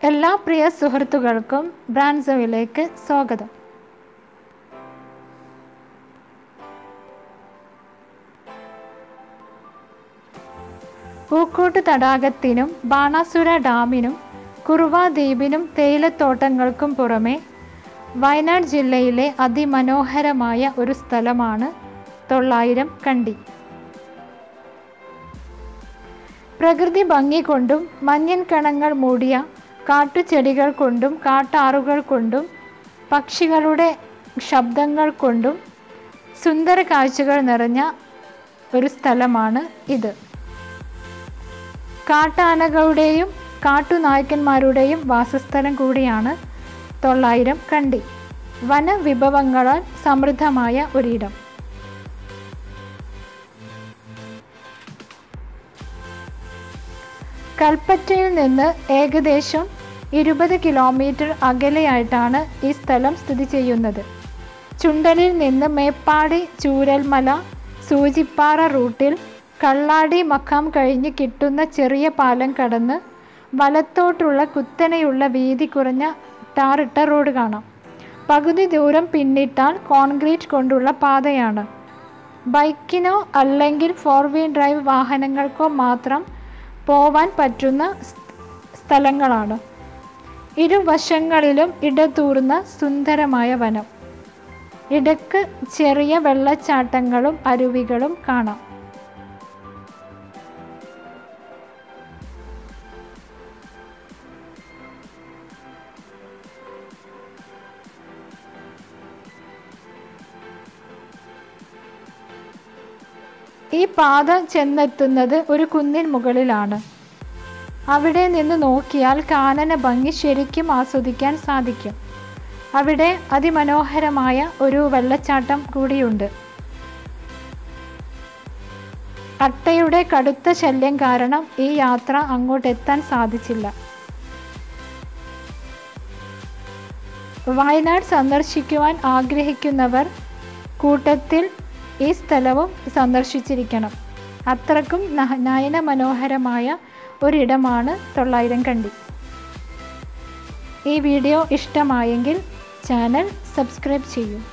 എല്ലാ പ്രിയ സുഹൃത്തുക്കൾക്കും ബ്രാൻസോയിലേക്ക് സ്വാഗതം പൂക്കോട്ട് തടാകത്തിനും ബാണാസുര ഡാമിനും കുറുവ ദ്വീപിനും തേയിലത്തോട്ടങ്ങൾക്കും പുറമെ വയനാട് ജില്ലയിലെ അതിമനോഹരമായ ഒരു സ്ഥലമാണ് തൊള്ളായിരം കണ്ടി പ്രകൃതി ഭംഗി കൊണ്ടും മഞ്ഞൻ കണങ്ങൾ മൂടിയ കാട്ടുചെടികൾ കൊണ്ടും കാട്ടാറുകൾ കൊണ്ടും പക്ഷികളുടെ ശബ്ദങ്ങൾ കൊണ്ടും സുന്ദര കാഴ്ചകൾ നിറഞ്ഞ ഒരു സ്ഥലമാണ് ഇത് കാട്ടാനകളുടെയും കാട്ടുനായ്ക്കന്മാരുടെയും വാസസ്ഥലം കൂടിയാണ് തൊള്ളായിരം കണ്ടി വനവിഭവങ്ങളാൽ സമൃദ്ധമായ ഒരിടം കൽപ്പറ്റയിൽ നിന്ന് ഏകദേശം ഇരുപത് കിലോമീറ്റർ അകലെയായിട്ടാണ് ഈ സ്ഥലം സ്ഥിതി ചെയ്യുന്നത് ചുണ്ടലിൽ നിന്ന് മേപ്പാടി ചൂരൽമല സൂചിപ്പാറ റൂട്ടിൽ കള്ളാടി മക്കാം കഴിഞ്ഞ് കിട്ടുന്ന ചെറിയ പാലം കടന്ന് വലത്തോട്ടുള്ള കുത്തനെയുള്ള വീതി കുറഞ്ഞ ടാറിട്ട റോഡ് കാണാം പകുതി ദൂരം പിന്നിട്ടാൽ കോൺക്രീറ്റ് കൊണ്ടുള്ള പാതയാണ് ബൈക്കിനോ അല്ലെങ്കിൽ ഫോർ വീൽ ഡ്രൈവ് വാഹനങ്ങൾക്കോ മാത്രം പോവാൻ പറ്റുന്ന സ്ഥലങ്ങളാണ് ഇരുവശങ്ങളിലും ഇടതൂർന്ന സുന്ദരമായ വനം ഇടക്ക് ചെറിയ വെള്ളച്ചാട്ടങ്ങളും അരുവികളും കാണാം ഈ പാത ചെന്നെത്തുന്നത് ഒരു കുന്നിൻ മുകളിലാണ് അവിടെ നിന്ന് നോക്കിയാൽ കാനന ഭംഗി ശരിക്കും ആസ്വദിക്കാൻ സാധിക്കും അവിടെ അതിമനോഹരമായ ഒരു വെള്ളച്ചാട്ടം കൂടിയുണ്ട് അട്ടയുടെ കടുത്ത ശല്യം കാരണം ഈ യാത്ര അങ്ങോട്ട് എത്താൻ സാധിച്ചില്ല വയനാട് സന്ദർശിക്കുവാൻ ആഗ്രഹിക്കുന്നവർ കൂട്ടത്തിൽ ഈ സ്ഥലവും സന്ദർശിച്ചിരിക്കണം അത്രക്കും നയന മനോഹരമായ ഒരിടമാണ് തൊള്ളായിരം കണ്ടി ഈ വീഡിയോ ഇഷ്ടമായെങ്കിൽ ചാനൽ സബ്സ്ക്രൈബ് ചെയ്യൂ